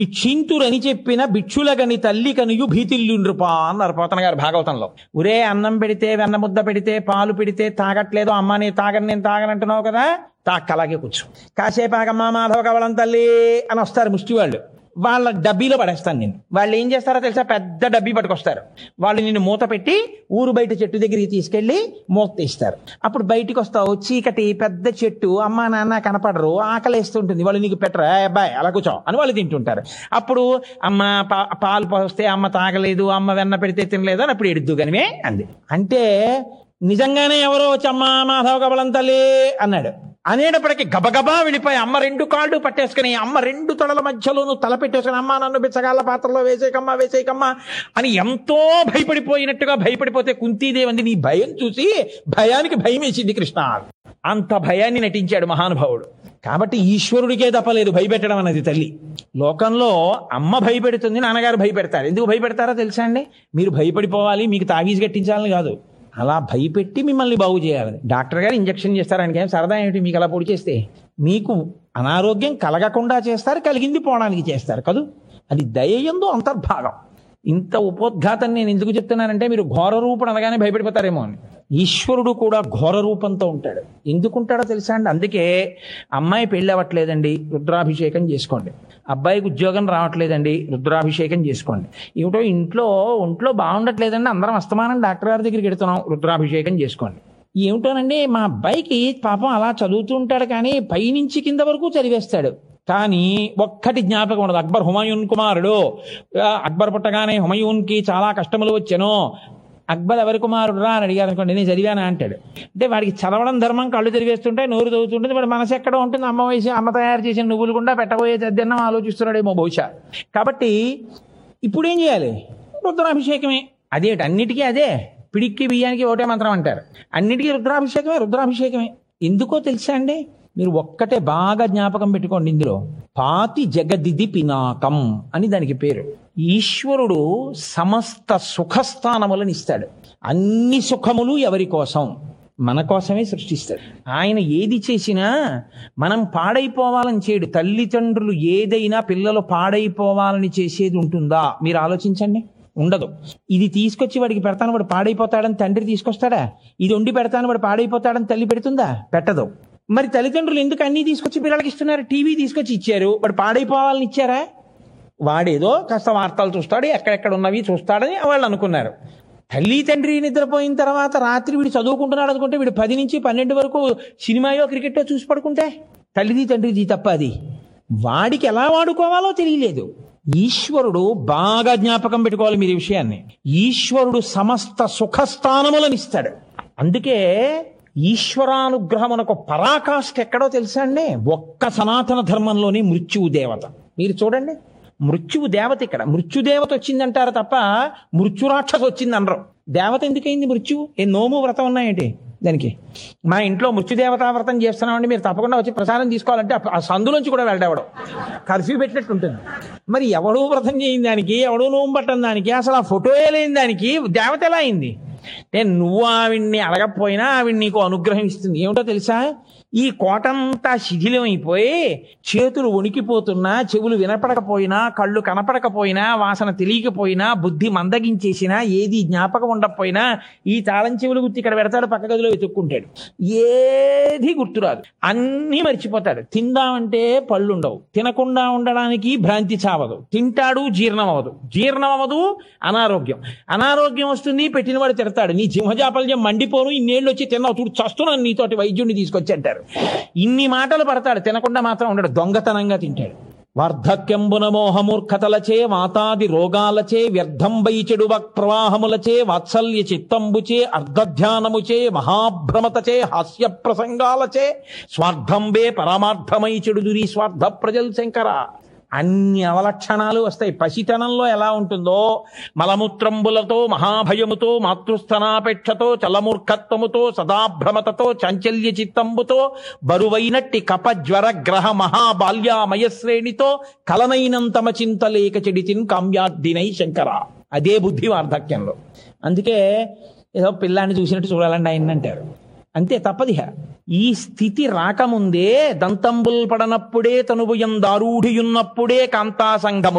ఇచ్చింతురని చెప్పిన భిక్షులగని తల్లి కనియు భీతిల్లు నృప అన్నారు పోతన గారు భాగవతంలో ఒరే అన్నం పెడితే వెన్న ముద్ద పెడితే పాలు పెడితే తాగట్లేదు అమ్మ నేను తాగను నేను తాగనంటున్నావు కదా తాక్క అలాగే కూర్చో కాసేపు ఆగమ్మా మాధవ కవలం తల్లి అని వస్తారు ముష్టి వాళ్ళు వాళ్ళ డబ్బీలో పడేస్తాను నేను వాళ్ళు ఏం చేస్తారో తెలుసా పెద్ద డబ్బీ పట్టుకొస్తారు వాళ్ళు నిన్ను మూత పెట్టి ఊరు బయట చెట్టు దగ్గరికి తీసుకెళ్లి మూత తీస్తారు అప్పుడు బయటికి వస్తావు చీకటి పెద్ద చెట్టు అమ్మా నాన్న కనపడరు ఆకలేస్తుంటుంది వాళ్ళు నీకు పెట్టరా "ఏ అబ్బాయి అలా కూర్చో అని వాళ్ళు తింటుంటారు అప్పుడు అమ్మ పా- పాలు పోస్తే అమ్మ తాగలేదు అమ్మ వెన్న పెడితే తినలేదు అని అప్పుడు ఎడుద్దు కనివే అంది అంటే నిజంగానే ఎవరో వచ్చి అమ్మ మాధవ కబలం తల్లి అన్నాడు అనేటప్పటికి గబగబా వెళ్ళిపోయి అమ్మ రెండు కాళ్ళు పట్టేసుకుని అమ్మ రెండు తొడల మధ్యలోనూ తల పెట్టేసుకుని అమ్మ నన్ను బిచ్చగాళ్ళ పాత్రలో వేసేకమ్మా వేసేకమ్మా అని ఎంతో భయపడిపోయినట్టుగా భయపడిపోతే కుంతీదేవి అంది నీ భయం చూసి భయానికి భయం వేసింది కృష్ణ అంత భయాన్ని నటించాడు మహానుభావుడు కాబట్టి ఈశ్వరుడికే తప్పలేదు భయపెట్టడం అన్నది తల్లి లోకంలో అమ్మ భయపెడుతుంది నాన్నగారు భయపెడతారు ఎందుకు భయపెడతారో తెలుసా అండి మీరు భయపడిపోవాలి మీకు తావీజ్ కట్టించాలని కాదు అలా భయపెట్టి మిమ్మల్ని బాగు చేయాలి డాక్టర్ గారు ఇంజక్షన్ చేస్తారు ఆయనకేం సరదా ఏమిటి మీకు అలా పొడి చేస్తే మీకు అనారోగ్యం కలగకుండా చేస్తారు కలిగింది పోవడానికి చేస్తారు కదూ అది దయయందు అంతర్భాగం ఇంత ఉపోద్ఘాతం నేను ఎందుకు చెప్తున్నానంటే మీరు ఘోర రూపుడు అనగానే భయపడిపోతారేమో అని ఈశ్వరుడు కూడా ఘోర రూపంతో ఉంటాడు ఎందుకుంటాడో తెలుసా అండి అందుకే అమ్మాయి పెళ్ళి అవ్వట్లేదండి రుద్రాభిషేకం చేసుకోండి అబ్బాయికి ఉద్యోగం రావట్లేదండి రుద్రాభిషేకం చేసుకోండి ఏమిటో ఇంట్లో ఒంట్లో బాగుండట్లేదండి అందరం అస్తమానం డాక్టర్ గారి దగ్గరికి వెడుతున్నాం రుద్రాభిషేకం చేసుకోండి ఏమిటోనండి మా అబ్బాయికి పాపం అలా చదువుతూ ఉంటాడు కానీ పైనుంచి కింద వరకు చదివేస్తాడు కానీ ఒక్కటి జ్ఞాపకం ఉండదు అక్బర్ హుమాయూన్ కుమారుడు ఆ, అక్బర్ పుట్టగానే హుమాయూన్కి చాలా కష్టములు వచ్చాను అక్బర్ ఎవరి కుమారుడు రా అని అడిగారు అనుకోండి నేను చదివానా అంటాడు అంటే వాడికి చదవడం ధర్మం కళ్ళు తిరిగేస్తుంటే నోరు చదువుతుంటుంది వాడి మనసు ఎక్కడ ఉంటుంది అమ్మ వయసు అమ్మ తయారు చేసిన నువ్వులు గుండా పెట్టబోయే తద్దన్నం ఆలోచిస్తున్నాడేమో బహుశా కాబట్టి ఇప్పుడు ఏం చేయాలి రుద్రాభిషేకమే అదేంటి అన్నిటికీ అదే పిడిక్కి బియ్యానికి ఒకటే మంత్రం అంటారు అన్నిటికీ రుద్రాభిషేకమే రుద్రాభిషేకమే ఎందుకో తెలుసా అండి మీరు ఒక్కటే బాగా జ్ఞాపకం పెట్టుకోండి ఇందులో పాతి జగదిది పినాకం అని దానికి పేరు ఈశ్వరుడు సమస్త సుఖస్థానములను ఇస్తాడు అన్ని సుఖములు ఎవరి కోసం మన కోసమే సృష్టిస్తాడు ఆయన ఏది చేసినా మనం పాడైపోవాలని చేయడు తల్లిదండ్రులు ఏదైనా పిల్లలు పాడైపోవాలని చేసేది ఉంటుందా మీరు ఆలోచించండి ఉండదు ఇది తీసుకొచ్చి వాడికి పెడతాను వాడు పాడైపోతాడని తండ్రి తీసుకొస్తాడా ఇది వండి పెడతాను వాడు పాడైపోతాడని తల్లి పెడుతుందా పెట్టదు మరి తల్లిదండ్రులు ఎందుకు అన్నీ తీసుకొచ్చి పిల్లలకి ఇస్తున్నారు టీవీ తీసుకొచ్చి ఇచ్చారు వాడు పాడైపోవాలని ఇచ్చారా వాడేదో కాస్త వార్తలు చూస్తాడు ఎక్కడెక్కడ ఉన్నవి చూస్తాడని వాళ్ళు అనుకున్నారు తల్లి తండ్రి నిద్రపోయిన తర్వాత రాత్రి వీడు చదువుకుంటున్నాడు అనుకుంటే వీడు పది నుంచి పన్నెండు వరకు సినిమాయో క్రికెటో చూసి పడుకుంటే తల్లిది తండ్రిది తప్ప అది వాడికి ఎలా వాడుకోవాలో తెలియలేదు ఈశ్వరుడు బాగా జ్ఞాపకం పెట్టుకోవాలి మీరు ఈ విషయాన్ని ఈశ్వరుడు సమస్త సుఖస్థానములను ఇస్తాడు అందుకే ఈశ్వరానుగ్రహమునకు పరాకాష్ఠ ఎక్కడో తెలుసా అండి ఒక్క సనాతన ధర్మంలోని మృత్యువు దేవత మీరు చూడండి మృత్యువు దేవత ఇక్కడ మృత్యుదేవత వచ్చిందంటారు తప్ప మృత్యురాక్షసు వచ్చింది అనరు దేవత ఎందుకైంది మృత్యువు ఏ నోము వ్రతం ఉన్నాయేంటి దానికి మా ఇంట్లో మృత్యుదేవతా వ్రతం చేస్తున్నామండి మీరు తప్పకుండా వచ్చి ప్రసాదం తీసుకోవాలంటే ఆ- ఆ సందులోంచి కూడా వెళ్ళేవాడు కర్ఫ్యూ పెట్టినట్టు ఉంటుంది మరి ఎవడూ వ్రతం చేయని దానికి ఎవడూ నోము పట్టని దానికి అసలు ఆ ఫోటో లేని దానికి దేవత ఎలా అయింది అంటే నువ్వు ఆవిడ్ని అడగకపోయినా ఆవిడ నీకు అనుగ్రహం ఇస్తుంది ఏమిటో తెలుసా ఈ కోటంతా శిథిలమైపోయి చేతులు వణికిపోతున్నా చెవులు వినపడకపోయినా కళ్ళు కనపడకపోయినా వాసన తెలియకపోయినా బుద్ధి మందగించేసినా ఏది జ్ఞాపకం ఉండకపోయినా ఈ తాళం చెవులు గుర్తు ఇక్కడ పెడతాడు పక్క గదిలో వెతుక్కుంటాడు ఏది గుర్తురాదు అన్నీ మర్చిపోతాడు తిందామంటే పళ్ళు ఉండవు తినకుండా ఉండడానికి భ్రాంతి చావదు తింటాడు జీర్ణం అవ్వదు జీర్ణం అవ్వదు అనారోగ్యం అనారోగ్యం వస్తుంది పెట్టినవాడు తిడతాడు నీ సింహజాపల్యం మండిపోను ఇన్నేళ్ళు వచ్చి తిన్నావు చూడు చస్తున్నాను నీతోటి వైద్యుడిని తీసుకొచ్చి అంటారు ఇన్ని మాటలు పడతాడు తినకుండా మాత్రం ఉండడు దొంగతనంగా తింటాడు వార్ధక్యంబున మోహమూర్ఖతలచే వాతాది రోగాలచే వ్యర్థంబై చెడు ప్రవాహములచే వాత్సల్య చిత్తంబుచే అర్ధధ్యానముచే మహాభ్రమతచే హాస్య ప్రసంగాలచే స్వార్థంబే పరమార్థమై చెడుదురి స్వార్థ ప్రజల్ శంకర అన్ని అవలక్షణాలు వస్తాయి పసితనంలో ఎలా ఉంటుందో మలమూత్రంబులతో మహాభయముతో మాతృస్థనాపేక్షతో చలమూర్ఖత్వముతో సదాభ్రమతతో చాంచల్య చిత్తంబుతో బరువైనట్టి కప జ్వర గ్రహ మహాబాల్యామయశ్రేణితో కలనైనంతమ చింతలేక చెడితిన్ కామ్యార్థినై శంకర అదే బుద్ధి వార్ధక్యంలో అందుకే ఏదో పిల్లాన్ని చూసినట్టు చూడాలండి ఆయన అంటారు అంతే తప్పదిహ ఈ స్థితి రాకముందే దంతంబుల్ పడనప్పుడే తనువు ఎందారూఢియున్నప్పుడే కాంతా సంఘము